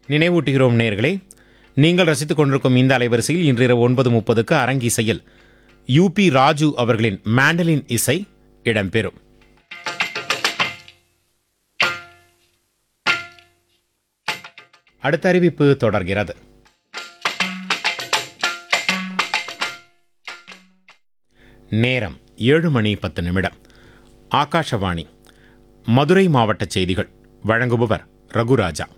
நினைவூட்டுகிறோம் நேர்களே நீங்கள் ரசித்துக் கொண்டிருக்கும் இந்த அலைவரிசையில் இன்று இரவு ஒன்பது முப்பதுக்கு அரங்கிசையில் யூபி ராஜு அவர்களின் மேண்டலின் இசை இடம்பெறும் அடுத்த அறிவிப்பு தொடர்கிறது நேரம் ஏழு மணி பத்து நிமிடம் ஆகாஷவாணி மதுரை மாவட்ட செய்திகள் வழங்குபவர் ரகுராஜா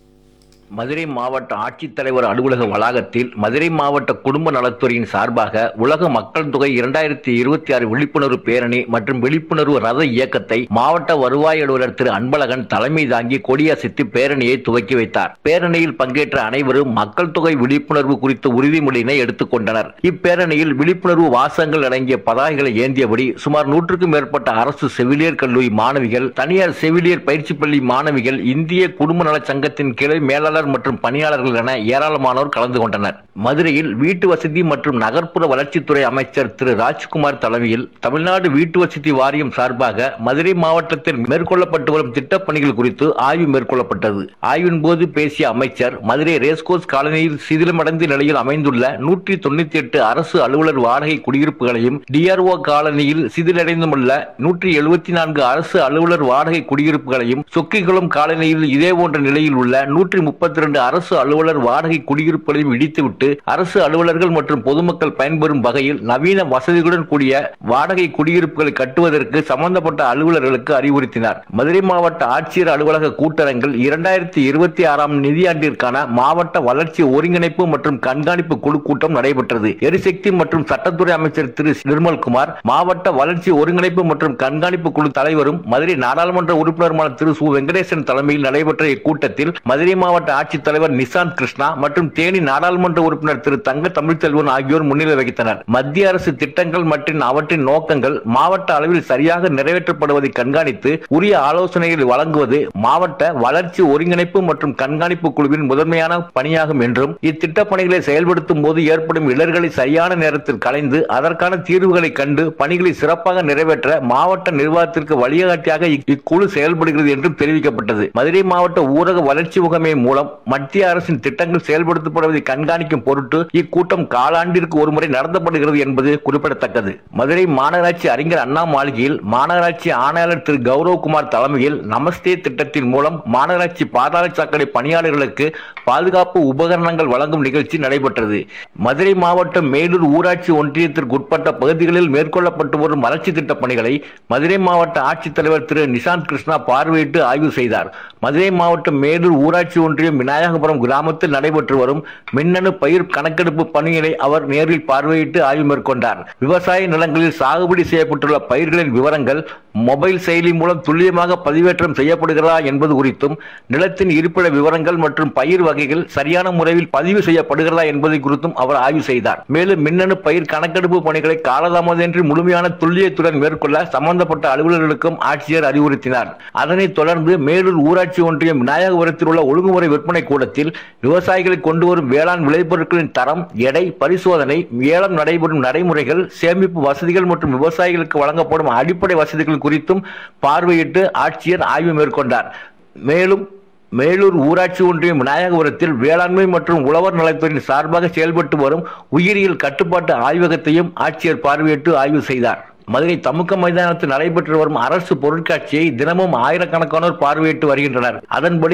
மதுரை மாவட்ட ஆட்சித்தலைவர் அலுவலக வளாகத்தில் மதுரை மாவட்ட குடும்ப நலத்துறையின் சார்பாக உலக மக்கள் தொகை இரண்டாயிரத்தி இருபத்தி ஆறு விழிப்புணர்வு பேரணி மற்றும் விழிப்புணர்வு ரத இயக்கத்தை மாவட்ட வருவாய் அலுவலர் திரு அன்பழகன் தலைமை தாங்கி கொடியசைத்து பேரணியை துவக்கி வைத்தார் பேரணியில் பங்கேற்ற அனைவரும் மக்கள் தொகை விழிப்புணர்வு குறித்த உறுதிமொழியினை எடுத்துக்கொண்டனர் இப்பேரணியில் விழிப்புணர்வு வாசகங்கள் அடங்கிய பதாகைகளை ஏந்தியபடி சுமார் நூற்றுக்கும் மேற்பட்ட அரசு செவிலியர் கல்லூரி மாணவிகள் தனியார் செவிலியர் பயிற்சி பள்ளி மாணவிகள் இந்திய குடும்ப நல சங்கத்தின் கிளை மேலாளர் மற்றும் பணியாளர்கள் என ஏராளமானோர் கலந்து கொண்டனர் மதுரையில் வீட்டு வசதி மற்றும் நகர்ப்புற வளர்ச்சித்துறை அமைச்சர் திரு ராஜ்குமார் தலைமையில் தமிழ்நாடு வீட்டு வசதி வாரியம் சார்பாக மதுரை மாவட்டத்தில் மேற்கொள்ளப்பட்டு வரும் திட்டப் பணிகள் குறித்து ஆய்வு மேற்கொள்ளப்பட்டது ஆய்வின் போது பேசிய அமைச்சர் மதுரை ரேஸ்கோர்ஸ் காலனியில் சிதிலமடைந்த நிலையில் அமைந்துள்ள நூற்றி தொண்ணூத்தி எட்டு அரசு அலுவலர் வாடகை குடியிருப்புகளையும் டிஆர்ஓ காலனியில் சிதிலடைந்துள்ள நூற்றி எழுபத்தி நான்கு அரசு அலுவலர் வாடகை குடியிருப்புகளையும் சொக்கிகுளம் காலனியில் இதே போன்ற நிலையில் உள்ள நூற்றி முப்பத்தி ரெண்டு அரசு அலுவலர் வாடகை குடியிருப்புகளையும் இடித்துவிட்டு அரசு அலுவலர்கள் மற்றும் பொதுமக்கள் பயன்பெறும் வகையில் நவீன வசதிகளுடன் கூடிய வாடகை குடியிருப்புகளை கட்டுவதற்கு சம்பந்தப்பட்ட அலுவலர்களுக்கு அறிவுறுத்தினார் மதுரை மாவட்ட ஆட்சியர் அலுவலக கூட்டரங்கில் இரண்டாயிரத்தி இருபத்தி ஆறாம் நிதியாண்டிற்கான மாவட்ட வளர்ச்சி ஒருங்கிணைப்பு மற்றும் கண்காணிப்பு குழு கூட்டம் நடைபெற்றது எரிசக்தி மற்றும் சட்டத்துறை அமைச்சர் திரு நிர்மல்குமார் மாவட்ட வளர்ச்சி ஒருங்கிணைப்பு மற்றும் கண்காணிப்பு குழு தலைவரும் மதுரை நாடாளுமன்ற உறுப்பினருமான திரு சு வெங்கடேசன் தலைமையில் நடைபெற்ற இக்கூட்டத்தில் மதுரை மாவட்ட ஆட்சித்தலைவர் நிசாந்த் கிருஷ்ணா மற்றும் தேனி நாடாளுமன்ற உறுப்பினர் திரு தங்க தமிழ்ச்செல்வன் ஆகியோர் முன்னிலை வகித்தனர் மத்திய அரசு திட்டங்கள் மற்றும் அவற்றின் நோக்கங்கள் மாவட்ட அளவில் சரியாக நிறைவேற்றப்படுவதை கண்காணித்து உரிய ஆலோசனைகளை வழங்குவது மாவட்ட வளர்ச்சி ஒருங்கிணைப்பு மற்றும் கண்காணிப்பு குழுவின் முதன்மையான பணியாகும் என்றும் இத்திட்ட பணிகளை செயல்படுத்தும் போது ஏற்படும் இடர்களை சரியான நேரத்தில் களைந்து அதற்கான தீர்வுகளை கண்டு பணிகளை சிறப்பாக நிறைவேற்ற மாவட்ட நிர்வாகத்திற்கு வழிகாட்டியாக இக்- இக்குழு செயல்படுகிறது என்றும் தெரிவிக்கப்பட்டது மதுரை மாவட்ட ஊரக வளர்ச்சி முகமை மூலம் மத்திய அரசின் திட்டங்கள் செயல்படுத்தப்படுவதை கண்காணிக்கும் பொருட்டு இக்கூட்டம் காலாண்டிற்கு ஒருமுறை நடத்தப்படுகிறது என்பது குறிப்பிடத்தக்கது மதுரை மாநகராட்சி அறிஞர் அண்ணா மாளிகையில் மாநகராட்சி ஆணையாளர் திரு கௌரவகுமார் தலைமையில் நமஸ்தே திட்டத்தின் மூலம் மாநகராட்சி பாதாள சாக்கடை பணியாளர்களுக்கு பாதுகாப்பு உபகரணங்கள் வழங்கும் நிகழ்ச்சி நடைபெற்றது மதுரை மாவட்டம் மேலூர் ஊராட்சி ஒன்றியத்திற்கு உட்பட்ட பகுதிகளில் மேற்கொள்ளப்பட்டு வரும் வளர்ச்சி திட்ட பணிகளை மதுரை மாவட்ட ஆட்சித்தலைவர் திரு நிசாந்த் கிருஷ்ணா பார்வையிட்டு ஆய்வு செய்தார் மதுரை மாவட்டம் மேலூர் ஊராட்சி ஒன்றியம் விநாயகபுரம் கிராமத்தில் நடைபெற்று வரும் மின்னணு பயிர் கணக்கெடுப்பு பணிகளை அவர் நேரில் பார்வையிட்டு ஆய்வு மேற்கொண்டார் விவசாய நிலங்களில் சாகுபடி செய்யப்பட்டுள்ள பயிர்களின் விவரங்கள் மொபைல் செயலி மூலம் துல்லியமாக பதிவேற்றம் செய்யப்படுகிறதா என்பது குறித்தும் நிலத்தின் இருப்பிட விவரங்கள் மற்றும் பயிர் வகைகள் சரியான முறையில் பதிவு செய்யப்படுகிறதா என்பது குறித்தும் அவர் ஆய்வு செய்தார் மேலும் மின்னணு பயிர் கணக்கெடுப்பு பணிகளை காலதாமதமின்றி முழுமையான துல்லியத்துடன் மேற்கொள்ள சம்பந்தப்பட்ட அலுவலர்களுக்கும் ஆட்சியர் அறிவுறுத்தினார் அதனைத் தொடர்ந்து மேலூர் ஊராட்சி ஒன்றியம் விநாயகபுரத்தில் உள்ள ஒழுங்குமுறை விற்பனை கூடத்தில் விவசாயிகளை கொண்டு வரும் வேளாண் விளைபொருட்களின் தரம் எடை பரிசோதனை ஏலம் நடைபெறும் நடைமுறைகள் சேமிப்பு வசதிகள் மற்றும் விவசாயிகளுக்கு வழங்கப்படும் அடிப்படை வசதிகள் குறித்தும் பார்வையிட்டு ஆட்சியர் ஆய்வு மேற்கொண்டார் மேலும் மேலூர் ஊராட்சி ஒன்றியம் விநாயகபுரத்தில் வேளாண்மை மற்றும் உழவர் நலத்துறையின் சார்பாக செயல்பட்டு வரும் உயிரியல் கட்டுப்பாட்டு ஆய்வகத்தையும் ஆட்சியர் பார்வையிட்டு ஆய்வு செய்தார் மதுரை தமுக்க மைதானத்தில் நடைபெற்று வரும் அரசு பொருட்காட்சியை தினமும் ஆயிரக்கணக்கானோர் பார்வையிட்டு வருகின்றனர் அதன்படி